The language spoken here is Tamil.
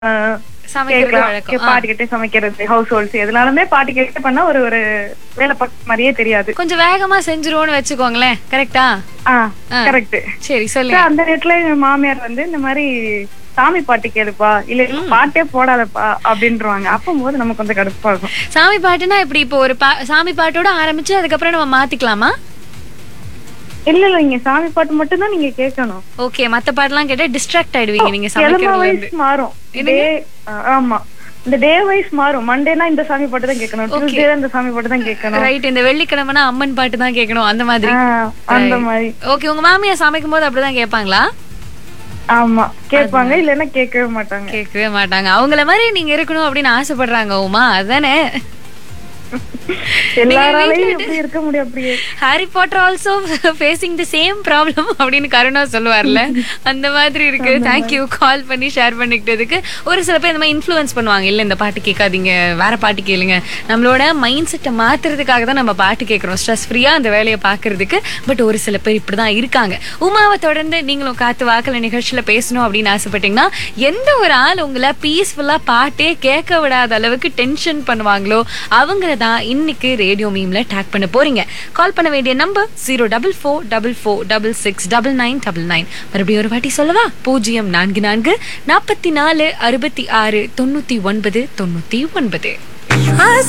சமைக்கிறது கேட்கலாம் வழக்கம். ஆ. பாட்டு கேட்டு சமைக்கிறது ஹவுஸ் ஹோல்ட்ஸ் எதுனாலுமே பாட்டு கேட்டு பண்ணா ஒரு ஒரு வேலை பார்க்க மாதிரியே தெரியாது கொஞ்சம் வேகமா செஞ்சிருவோம்னு வச்சுக்கோங்களேன் கரெக்டா ஆ ஆ. கரெக்ட் சரி சொல்லுங்க அந்த நேரத்துல எங்க மாமியார் வந்து இந்த மாதிரி சாமி பாட்டு கேளுப்பா இல்ல இல்ல பாட்டே போடாதப்பா அப்படின்றவாங்க அப்பவும் போது நமக்கு கொஞ்சம் கடுப்பா இருக்கும் சாமி பாட்டுனா இப்படி இப்போ ஒரு பா- சாமி பாட்டோட ஆரம்பிச்சு அதுக்கப்புறம் நம்ம மாத்திக்கலாமா இல்ல இல்ல நீங்க சாமி பாட்டு மட்டும் தான் நீங்க கேட்கணும் ஓகே மத்த பாட்டெல்லாம் கேட்டா டிஸ்ட்ராக்ட் ஆயிடுவீங்க நீங்க கிழமை சமைக்கிறதுல வைஸ் இருந்து மாறும் டே ஆமா இந்த டே வைஸ் மாறும் மண்டேனா இந்த சாமி பாட்டு தான் கேட்கணும் டியூஸ்டே இந்த சாமி பாட்டு தான் கேட்கணும் ரைட் இந்த வெள்ளிக்கிழமைனா அம்மன் பாட்டு தான் கேட்கணும் அந்த மாதிரி ஆ, அந்த மாதிரி ஓகே உங்க மாமியார் சமைக்கும் போது அப்படிதான் கேட்பாங்களா ஆமா கேட்பாங்க இல்லன்னா கேட்கவே மாட்டாங்க கேட்கவே மாட்டாங்க அவங்கள மாதிரி நீங்க இருக்கணும் அப்படின்னு ஆசைப்படுறாங்க உமா அதானே எல்லாராலையும் எப்படி இருக்க முடியும் அப்படியே Harry Potter also facing the same problem அப்படின்னு கருணா சொல்லுவார்ல அந்த மாதிரி இருக்கு தேங்க்யூ கால் பண்ணி ஷேர் பண்ணிக்கிட்டதுக்கு ஒரு சில பேர் இந்த மாதிரி இன்ஃப்ளூயன்ஸ் பண்ணுவாங்க இல்ல இந்த பாட்டு கேட்காதீங்க வேற பாட்டு கேளுங்க நம்மளோட மைண்ட் செட்டை மாத்துறதுக்காக தான் நம்ம பாட்டு கேட்கறோம் ஸ்ட்ரெஸ் ஃப்ரீயா அந்த வேலையை பார்க்கறதுக்கு பட் ஒரு சில பேர் இப்படிதான் இருக்காங்க உமாவை தொடர்ந்து நீங்களும் காத்து வாக்கல நிகழ்ச்சியில பேசணும் அப்படின்னு ஆசைப்பட்டீங்கன்னா எந்த ஒரு ஆள் உங்களை பீஸ்ஃபுல்லா பாட்டே கேட்க விடாத அளவுக்கு டென்ஷன் பண்ணுவாங்களோ அவங்கள தான் இன்னைக்கு ரேடியோ மீம்ல டேக் பண்ண போறீங்க கால் பண்ண வேண்டிய number zero double four double four double six double nine double nine மறுபடியும் ஒரு வாட்டி சொல்லவா பூஜ்ஜியம் நான்கு நான்கு நாற்பத்தி நாலு அறுபத்தி ஆறு தொண்ணூத்தி ஒன்பது தொண்ணூத்தி ஒன்பது ஆசை